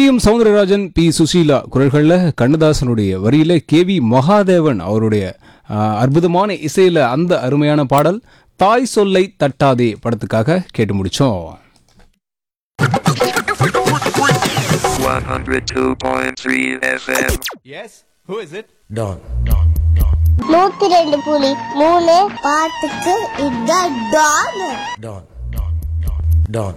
M Soundararajan B Susheela குரல்களில் கண்ணதாசனுடைய வரியில கே வி மகாதேவன் அவருடைய ஆ, அற்புதமான இசையில அந்த அருமையான பாடல் தாய் சொல்லை தட்டாதே படத்துக்காக கேட்டு முடிச்சோம் 102.3 FM. Yes? Who is it? Don. நூத்தி ரெண்டு புலி மூணு பாட்டுக்கு இதான் டான் Don. Don.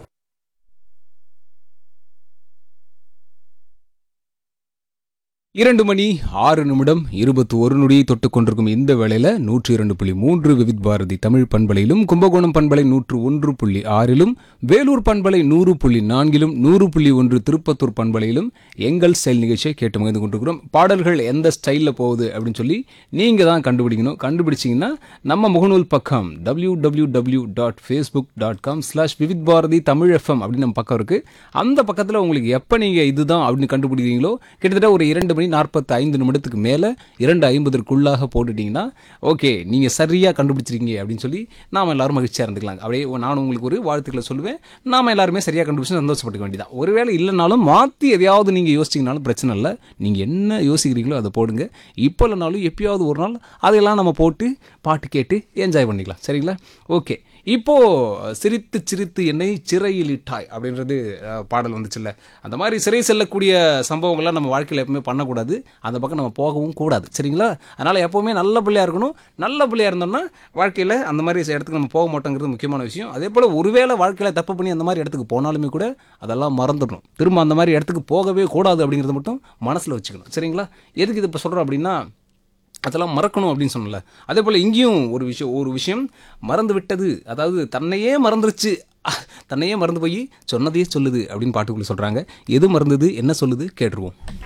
இரண்டு மணி ஆறு நிமிடம் இருபத்தி ஒரு நொடியை தொட்டுக் கொண்டிருக்கும் இந்த வேளையில நூற்றி இரண்டு புள்ளி மூன்று விவித் பாரதி தமிழ் பண்பலையிலும் கும்பகோணம் பண்பலை நூற்று ஒன்று புள்ளி ஆறிலும் வேலூர் பண்பலை நூறு புள்ளி நான்கிலும் நூறு புள்ளி ஒன்று திருப்பத்தூர் பண்பலையிலும் எங்கள் ஸ்டைல் நிகழ்ச்சியை கேட்டு மகிழ்ந்து கொண்டிருக்கிறோம் பாடல்கள் எந்த ஸ்டைலில் போகுது அப்படின்னு சொல்லி நீங்கள் தான் கண்டுபிடிக்கணும் கண்டுபிடிச்சிங்கன்னா நம்ம முகநூல் பக்கம் W W W dot Facebook dot com slash Vividh Bharati Tamil FM அப்படின்னு நம்ம பக்கம் இருக்குது அந்த பக்கத்தில் உங்களுக்கு எப்போ நீங்கள் இதுதான் அப்படின்னு கண்டுபிடிக்கிறீங்களோ கிட்டத்தட்ட ஒரு இரண்டு மணி நாற்பத்தி ஐந்து நிமிடத்துக்கு மேலே இரண்டு ஐம்பதற்குள்ளாக போட்டுட்டீங்கன்னா ஓகே நீங்கள் சரியாக கண்டுபிடிச்சிருக்கீங்க அப்படின்னு சொல்லி நாம் எல்லாரும் மகிழ்ச்சியாக இருந்துக்கலாம் அப்படியே நானும் உங்களுக்கு ஒரு வாழ்த்துக்களை சொல்லுவேன் நாம எல்லாருமே சரியாக கண்டுபிடிச்சு சந்தோஷப்பட்டுக்க வேண்டியதான் ஒருவேளை இல்லைனாலும் மாற்றி எதையாவது நீங்கள் யோசிச்சிங்கனாலும் பிரச்சனை இல்லை நீங்கள் என்ன யோசிக்கிறீங்களோ அதை போடுங்க இப்போ இல்லைனாலும் எப்பயாவது ஒரு நாள் அதையெல்லாம் நம்ம போட்டு பாட்டு கேட்டு என்ஜாய் பண்ணிக்கலாம் சரிங்களா ஓகே இப்போ சிரித்து சிரித்து என்னை சிறையில் இட்டாய் அப்படின்றது அஹ், பாடல் வந்துச்சுல்ல அந்த மாதிரி சிறை செல்லக்கூடிய சம்பவங்கள்லாம் நம்ம வாழ்க்கையில் எப்பவுமே பண்ணக்கூடாது அந்த பக்கம் நம்ம போகவும் கூடாது சரிங்களா அதனால் எப்போவுமே நல்ல பிள்ளையா இருக்கணும் நல்ல பிள்ளையா இருந்தோம்னா வாழ்க்கையில் அந்த மாதிரி இடத்துக்கு நம்ம போக மாட்டோங்கிறது முக்கியமான விஷயம் அதே போல் ஒருவேளை வாழ்க்கையில் தப்பு பண்ணி அந்த மாதிரி இடத்துக்கு போனாலுமே கூட அதெல்லாம் மறந்துடணும் திரும்ப அந்த மாதிரி இடத்துக்கு போகவே கூடாது அப்படிங்கிறத மட்டும் மனசில் வச்சுக்கணும் சரிங்களா எதுக்கு இது இப்போ சொல்கிறோம் அப்படின்னா அதெல்லாம் மறக்கணும் அப்படின்னு சொன்னல அதே போல் இங்கேயும் ஒரு விஷயம் ஒரு விஷயம் மறந்து விட்டது அதாவது தன்னையே மறந்துருச்சு அஹ், தன்னையே மறந்து போய் சொன்னதையே சொல்லுது அப்படின்னு பாட்டுக்குள்ளே சொல்கிறாங்க எது மறந்தது என்ன சொல்லுது கேட்டுருவோம்